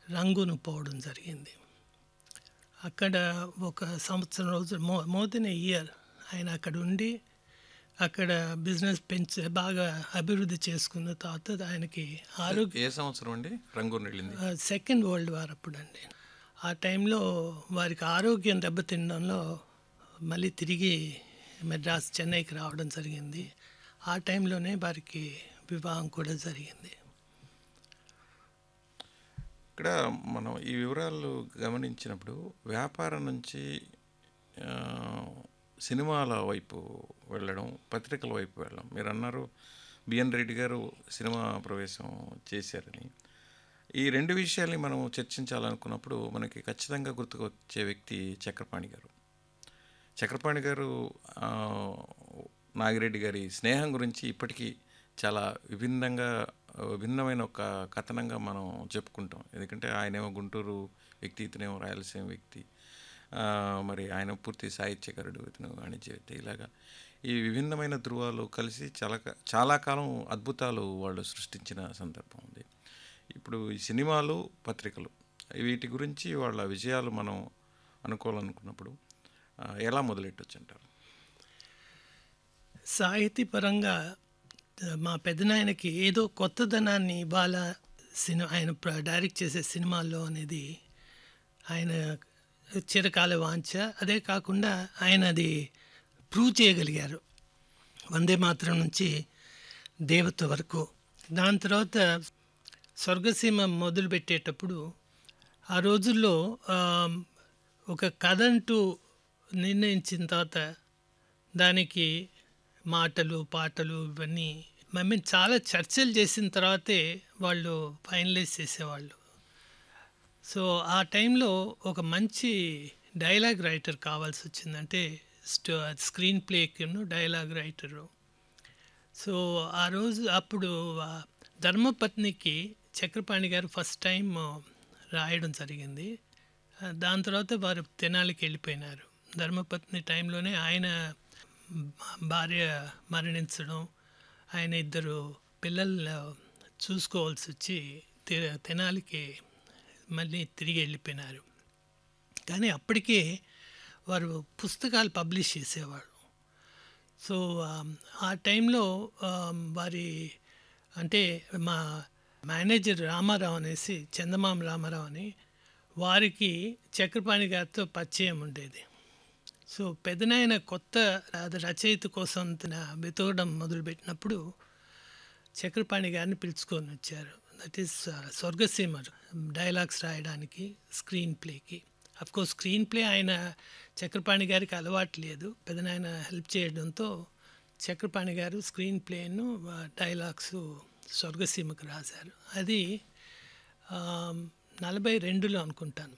రంగును పోవడం జరిగింది అక్కడ ఒక సంవత్సరం రోజులు మో మోర్ దెన్ ఇయర్ ఆయన అక్కడ ఉండి అక్కడ బిజినెస్ పెంచి బాగా అభివృద్ధి చేసుకున్న తర్వాత ఆయనకి ఆరోగ్య ఏ సంవత్సరం అండి రంగూన్ వెళ్ళింది సెకండ్ వరల్డ్ వార్ అప్పుడండి ఆ టైంలో వారికి ఆరోగ్యం దెబ్బతినడంలో మళ్ళీ తిరిగి మెడ్రాస్ చెన్నైకి రావడం జరిగింది ఆ టైంలోనే వారికి వివాహం కూడా జరిగింది ఇక్కడ మనం ఈ వివరాలు గమనించినప్పుడు వ్యాపారం నుంచి ఆ, సినిమాల వైపు వెళ్ళడం పత్రికల వైపు వెళ్ళడం మీరు అన్నారు బిఎన్ రెడ్డి గారు సినిమా ప్రవేశం చేశారని ఈ రెండు విషయాల్ని మనం చర్చించాలనుకున్నప్పుడు మనకి ఖచ్చితంగా గుర్తుకు వచ్చే వ్యక్తి చక్రపాణి గారు చక్రపాణి గారు ఆ, నాగిరెడ్డి గారి స్నేహం గురించి ఇప్పటికీ చాలా విభిన్నంగా విభిన్నమైన ఒక కథనంగా మనం చెప్పుకుంటాం ఎందుకంటే ఆయనేమో గుంటూరు వ్యక్తి ఇతనేమో రాయలసీమ వ్యక్తి ఆ, మరి ఆయన పూర్తి సాహిత్యకారుడు ఇతను వాణిజ్యవేత్త ఇలాగా ఈ విభిన్నమైన ధృవాలు కలిసి చాలా కా- చాలా కాలం అద్భుతాలు వాళ్ళు సృష్టించిన సందర్భం ఉంది ఇప్పుడు ఈ సినిమాలు పత్రికలు వీటి గురించి వాళ్ళ విజయాలు మనం అనుకోవాలనుకున్నప్పుడు ఆ, ఎలా మొదలెట్టొచ్చు అంటారు సాహితీపరంగా ఆ, మా పెద్దనాయనకి ఏదో కొత్తదనాన్ని ఇవాళ సినిమా ఆయన ప్ర- డైరెక్ట్ చేసే సినిమాల్లో అనేది ఆయన చిరకాల వాంఛ అదే కాకుండా ఆయన అది ప్రూవ్ చేయగలిగారు వందే మాత్రం నుంచి దేవత వరకు దాని తర్వాత స్వర్గసీమ మొదలు పెట్టేటప్పుడు ఆ రోజుల్లో ఆ, ఒక కథ అంటూ నిర్ణయించిన తర్వాత దానికి మాటలు పాటలు ఇవన్నీ ఐ మీన్ చాలా చర్చలు చేసిన తర్వాతే వాళ్ళు ఫైనలైజ్ చేసేవాళ్ళు సో ఆ టైంలో ఒక మంచి డైలాగ్ రైటర్ కావాల్సి వచ్చిందంటే స్టో స్క్రీన్ ప్లేకిను డైలాగ్ రైటరు సో ఆ రోజు అప్పుడు ఆ ధర్మపత్నికి చక్రపాణి గారు ఫస్ట్ టైం రాయడం జరిగింది ఆ, దాని తర్వాత వారు తెనాలికి వెళ్ళిపోయినారు ధర్మపత్ని టైంలోనే ఆయన భార్య మరణించడం ఆయన ఇద్దరు పిల్లలు చూసుకోవాల్సి వచ్చి తె- తెనాలికి మళ్ళీ తిరిగి వెళ్ళిపోయినారు కానీ అప్పటికే వారు పుస్తకాలు పబ్లిష్ చేసేవారు సో ఆమ్, ఆ టైంలో ఆమ్, వారి అంటే మా మేనేజర్ రామారావు అనేసి చందమామ రామారావు అని వారికి చక్రపాణి గారితో పరిచయం ఉండేది సో పెదనాయన కొత్త అది రచయిత కోసం తన వెతకడం మొదలుపెట్టినప్పుడు చక్రపాణి గారిని పిలుచుకొని వచ్చారు దట్ ఈస్ స్వర్గసీమ డైలాగ్స్ రాయడానికి స్క్రీన్ ప్లేకి కోర్స్ స్క్రీన్ ప్లే ఆయన చక్రపాణి గారికి అలవాటు లేదు పెదనాయన హెల్ప్ చేయడంతో చక్రపాణి గారు స్క్రీన్ ప్లేను డైలాగ్స్ స్వర్గసీమకు రాశారు అది ఆ, నలభై రెండులో అనుకుంటాను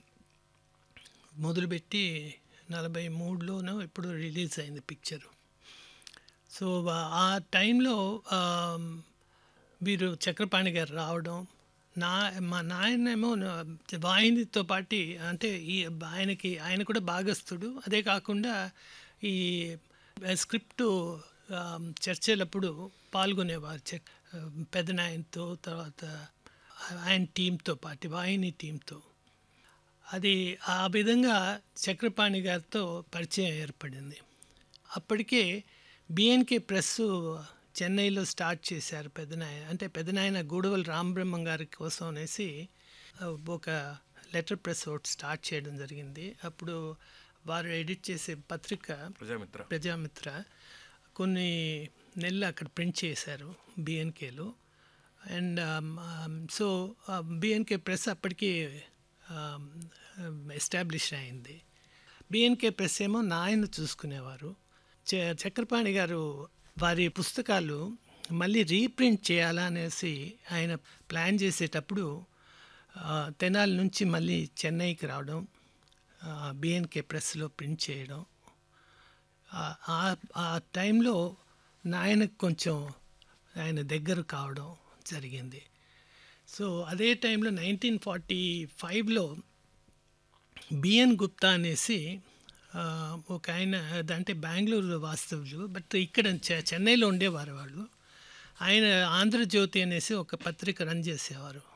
మొదలుపెట్టి నలభై మూడులోనో ఇప్పుడు రిలీజ్ అయింది పిక్చరు సో ఆ- ఆ టైంలో ఆమ్, వీరు చక్రపాణి గారు రావడం నా మా నాయనేమో నా- వాహినితో పాటు అంటే ఈ ఆయనకి ఆయన కూడా భాగస్థుడు అదే కాకుండా ఈ స్క్రిప్ట్ ఆమ్, చర్చలప్పుడు పాల్గొనేవారు చెక్ పెదనాయనతో తర్వాత ఆయన టీంతో పాటు వాహిని టీంతో అది ఆ విధంగా చక్రపాణి గారితో పరిచయం ఏర్పడింది అప్పటికే బిఎన్కే ప్రెస్ చెన్నైలో స్టార్ట్ చేశారు పెదనాయన అంటే పెదనాయన గూడవల్ రామబ్రహ్మం గారి కోసం అనేసి ఆ, ఒక లెటర్ ప్రెస్ ఒకటి స్టార్ట్ చేయడం జరిగింది అప్పుడు వారు ఎడిట్ చేసే పత్రిక ప్రజామిత్ర ప్రజామిత్ర కొన్ని నెలలు అక్కడ ప్రింట్ చేశారు బిఎన్కేలో అండ్ సో బిఎన్కే ప్రెస్ అప్పటికి ఎస్టాబ్లిష్ అయింది బిఎన్కే ప్రెస్ ఏమో నాయన చూసుకునేవారు చ- చక్రపాణి గారు వారి పుస్తకాలు మళ్ళీ రీప్రింట్ చేయాలా అనేసి ఆయన ప్లాన్ చేసేటప్పుడు ఆ, తెనాలి నుంచి మళ్ళీ చెన్నైకి రావడం బిఎన్కే ప్రెస్లో ప్రింట్ చేయడం ఆ- ఆ- ఆ టైంలో నాయనకు కొంచెం ఆయన దగ్గర కావడం జరిగింది సో అదే టైంలో నైన్టీన్ ఫార్టీ ఫైవ్లో బిఎన్ గుప్తా అనేసి ఆ, ఒక ఆయన అంటే బెంగళూరు వాస్తవ్యులు బట్ ఇక్కడ చె- చెన్నైలో ఉండేవారు వాళ్ళు ఆయన ఆంధ్రజ్యోతి అనేసి ఒక పత్రిక రన్ చేసేవారు